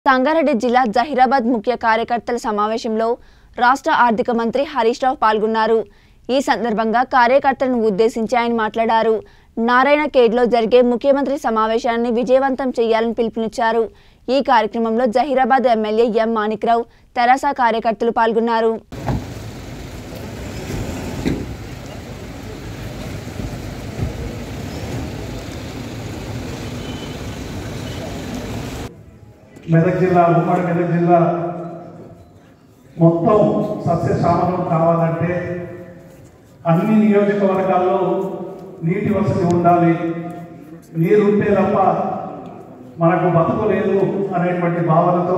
సంగారెడ్డి జిల్లా జహీరాబాద్ ముఖ్య కార్యకర్తల సమావేశంలో రాష్ట్ర ఆర్థిక మంత్రి హరీష్ రావు పాల్గొన్నారు ఈ సందర్భంగా కార్యకర్తలను ఉద్దేశించి ఆయన మాట్లాడారు నారాయణ ఖేడ్లో జరిగే ముఖ్యమంత్రి సమావేశాన్ని విజయవంతం చేయాలని పిలుపునిచ్చారు ఈ కార్యక్రమంలో జహీరాబాద్ ఎమ్మెల్యే ఎం మాణిక్రావు తెరాస కార్యకర్తలు పాల్గొన్నారు మెదక్ జిల్లా ఉమ్మడి మెదక్ జిల్లా మొత్తం సస్యశ్యామలం కావాలంటే అన్ని నియోజకవర్గాల్లో నీటి వసతి ఉండాలి నీరు ఉంటే తప్ప మనకు బతుకు లేదు అనేటువంటి భావనతో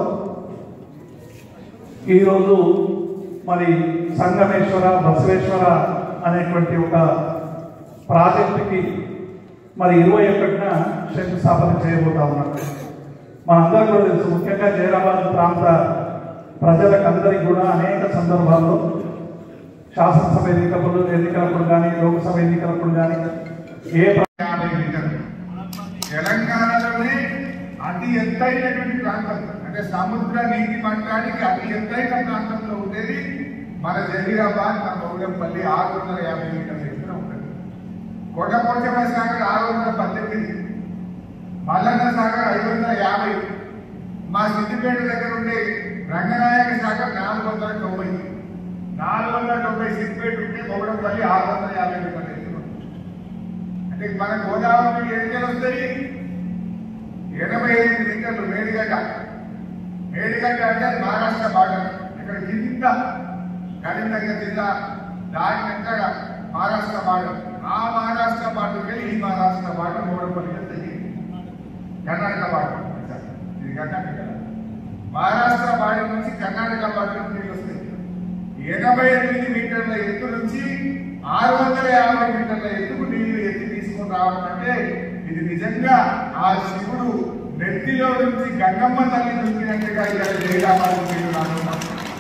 ఈరోజు మరి సంగమేశ్వర బసవేశ్వర అనేటువంటి ఒక ప్రాజెక్టుకి మరి ఇరవై ఒకటిన శంకుస్థాపన చేయబోతా ఉన్నాం మనందరూ కూడా తెలుసు ముఖ్యంగా జైరాబాద్ ప్రాంత ప్రజలకు అందరికీ కూడా అనేక సందర్భాల్లో శాసనసభ ఎన్నికలు ఎన్నికలప్పుడు కానీ లోక్సభ ఎన్నికలప్పుడు కానీ ఏ ప్ర- యాభై మీటర్లు తెలంగాణలోనే అతి ఎత్తైనటువంటి ప్రాంతం అంటే సముద్ర నీటి మట్టానికి అతి ఎత్తైన ప్రాంతంలో ఉండేది మన జహీరాబాద్ మన గౌడంపల్లి ఆరు వందల యాభై మీటర్ల ఎత్తున ఉంటుంది కోటపోచమ్మ సాగర్ ఆరు వందల పద్దెనిమిది మల్లన్న సాగర్ ఐదు వందల యాభై మా సిద్దిపేట దగ్గర ఉండే రంగనాయక సాగర్ నాలుగు వందల తొంభై నాలుగు వందల తొంభై సిద్దిపేట ఉంటే గౌడంపల్లి ఆరు వందల యాభై మీటర్ల ఎత్తున ఉంటుంది. అంటే మన గోదావరి ఎన్నికలు వస్తాయి ఎనభై ఎనిమిది మీటర్లు మేడిగడ్డ మేడిగడ్డ అంటే అది మహారాష్ట్ర బార్డర్ ఇక్కడ కింద కరీంనగర్ జిల్లా దాటినాక మహారాష్ట్ర బార్డర్ ఆ మహారాష్ట్ర బార్డర్కి వెళ్ళి ఈ మహారాష్ట్ర బార్డర్ మూడపల్లి వెళ్తాయి కర్ణాటక బార్డర్ ఇది కర్ణాటక మహారాష్ట్ర బార్డర్ నుంచి కర్ణాటక బార్డర్ నీళ్ళు వస్తాయి ఎనభై ఎనిమిది మీటర్ల ఎత్తు నుంచి ఆరు వందల యాభై మీటర్ల ఎత్తుకు నీళ్లు ఎత్తి తీసుకొని రావడం అంటే ఇది నిజంగా ఆ శివుడు నెత్తిలో నుంచి గంగమ్మ తల్లి చూసినట్టుగా ఇక్కడ జయరాబాద్ నీళ్లు రానున్నాం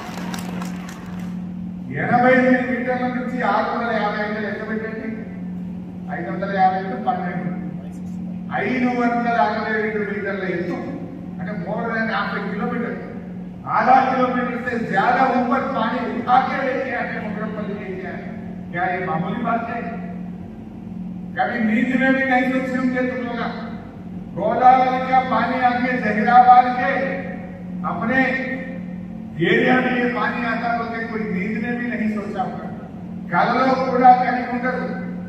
ఎనభై ఎనిమిది మీటర్ల నుంచి ఆరు వందల యాభై ఐదు ఎంత పెట్టండి ఐదు వందల యాభై ఐదు పన్నెండు ఐదు వందల అరవై రెండు మీటర్ల ఎత్తు అంటే మోర్ దాన్ యాభై కిలోమీటర్ आधा किलोमीटर से ज्यादा ऊपर पानी उठा के लेके आते मुजफ्फरपल्ली लेके आए क्या ये मामूली बात है कभी नींद में भी नहीं सोचे होंगे तुम लोग गोदावरी का पानी आके जहीराबाद के अपने एरिया में ये पानी आता बोलते कोई नींद में भी नहीं सोचा होगा కలలో కూడా కలిగి ఉండదు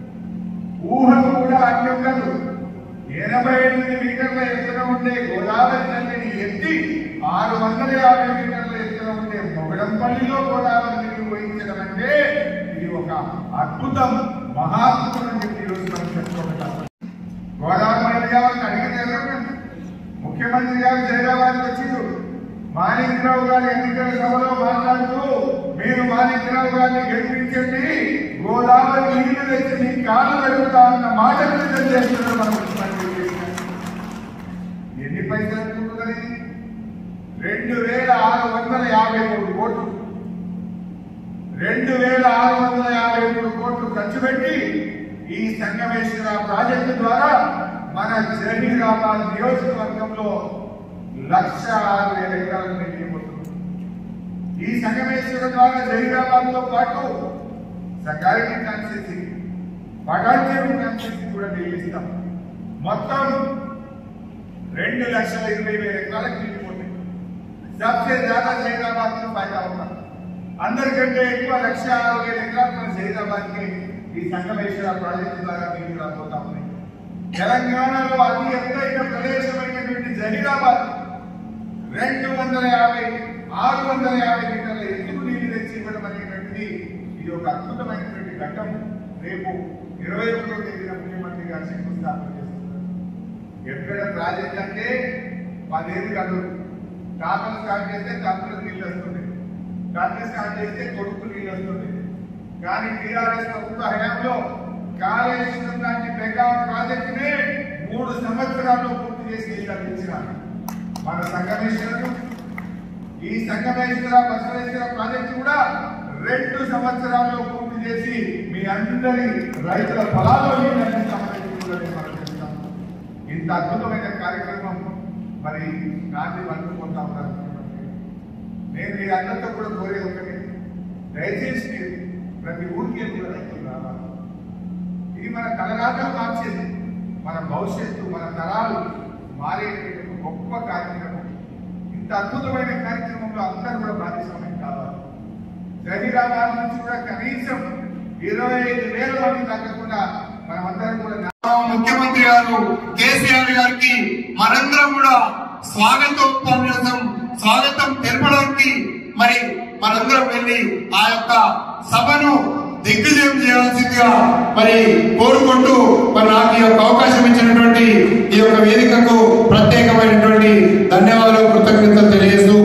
ఊహకు కూడా అన్ని ఉండదు ఎనభై ఎనిమిది మీటర్ల ఎత్తున ఉండే గోదావరి నదిని ఎత్తి ఆరు వందల యాభై మీటర్ల ఎత్తున ఉండే మొగడంపల్లిలో గోదావరి నీరు పోయించడం అంటే ఇది ఒక అద్భుతం మహాద్భుతం అని చెప్పి ఈరోజు మనం చెప్పుకోగలం గోదావరి గారిని అడిగితే ఎవరు? ముఖ్యమంత్రి గారు జయరాబాద్కి వచ్చిండు మాణిక్రావు గారి ఎన్నికల సభలో మాట్లాడుతూ మీరు మాణిక్రావు గారిని గెలిపించండి గోదావరి నీళ్లు తెచ్చి మీ కాలు పెరుగుతా అన్న మాట నిజం చేస్తున్నారు మన ముఖ్యమంత్రి కేసీఆర్. ఎన్ని పైసలు అనుకుంటున్నారు ఇది? రెండు వేల ఆరు వందల యాభై మూడు కోట్లు రెండు వేల ఆరు వందల యాభై మూడు కోట్లు ఖర్చు పెట్టి ఈ సంగమేశ్వర ప్రాజెక్టు ద్వారా మన జహీరాబాద్ నియోజకవర్గంలో లక్ష ఆరు వేల ఎకరాలను నిండిపోతుంది ఈ సంగమేశ్వర ద్వారా జహీరాబాద్ తో పాటు సంగారెడ్డి కాన్స్టిట్యూన్సీ పటాన్చేరు కాన్స్టిట్యూన్సీ కూడా నిలిస్తాం మొత్తం రెండు లక్షల ఇరవై వేల ఎకరాలకు నిండిపోతుంది सबसे ज्यादा जहीराबाद को फायदा होगा అందరికంటే ఎక్కువ లక్ష ఆరు వేల ఎకరాలు మన జైరాబాద్ కి ఈ సంగమేశ్వర ప్రాజెక్టు ద్వారా నీళ్లు రాబోతా ఉన్నాయి తెలంగాణలో అతి ఎత్తైన ప్రదేశమైనటువంటి జహీరాబాద్ రెండు వందల యాభై ఆరు వందల యాభై మీటర్ల ఎత్తుకు నీళ్లు తెచ్చి ఇవ్వడం అనేటువంటిది ఇది ఒక అద్భుతమైనటువంటి ఘట్టం రేపు ఇరవై ఒకటో తేదీన ముఖ్యమంత్రి గారు శంకుస్థాపన చేస్తున్నారు ఎక్కడ ప్రాజెక్ట్ అంటే పదేళ్ళు కాదు టాపలు స్టార్ట్ చేస్తే తంతులు నీళ్ళు వస్తుంది తండ్రి స్టార్ట్ చేస్తే కొడుకు నీళ్ళు వస్తుంది కానీ టీఆర్ఎస్ ప్రభుత్వ హయాంలో కాళేశ్వరం లాంటి మెగా ప్రాజెక్టునే మూడు సంవత్సరాల్లో పూర్తి చేసి నీళ్ళు అందించినారు మన సంగమేశ్వరుడు ఈ సంగమేశ్వర బసవేశ్వర ప్రాజెక్టు కూడా రెండు సంవత్సరాల్లో పూర్తి చేసి మీ అందరి రైతుల పొలాల్లో నీళ్ళు అందిస్తామని కూడా నేను మనం చెప్తాము. ఇంత అద్భుతమైన కార్యక్రమం మరి నాటి పట్టుకుంటా ఉన్నారు నేను మీ అందరితో కూడా కోరేది ఒకటి దయచేసి మీరు ప్రతి ఊరికి కూడా రైతులు రావాలి ఇది మన తలరాత్రం మార్చేది మన భవిష్యత్తు మన తరాలు మారేటువంటి ఒక గొప్ప కార్యక్రమం ఇంత అద్భుతమైన కార్యక్రమంలో అందరూ కూడా భాగస్వామ్యం కావాలి జహీరాబాద్ నుంచి కూడా కనీసం ఇరవై ఐదు వేల మంది తగ్గకుండా మనమందరం కూడా ముఖ్యమంత్రి గారు కేసీఆర్ గారికి మనందరం కూడా స్వాగతోపన్యాసం స్వాగతం తెలపడానికి మరి మనందరం వెళ్ళి ఆ యొక్క సభను దిగ్విజయం చేయాల్సిందిగా మరి కోరుకుంటూ మరి నాకు ఈ యొక్క అవకాశం ఇచ్చినటువంటి ఈ యొక్క వేదికకు ప్రత్యేకమైనటువంటి ధన్యవాదాలు కృతజ్ఞతలు తెలియజేస్తూ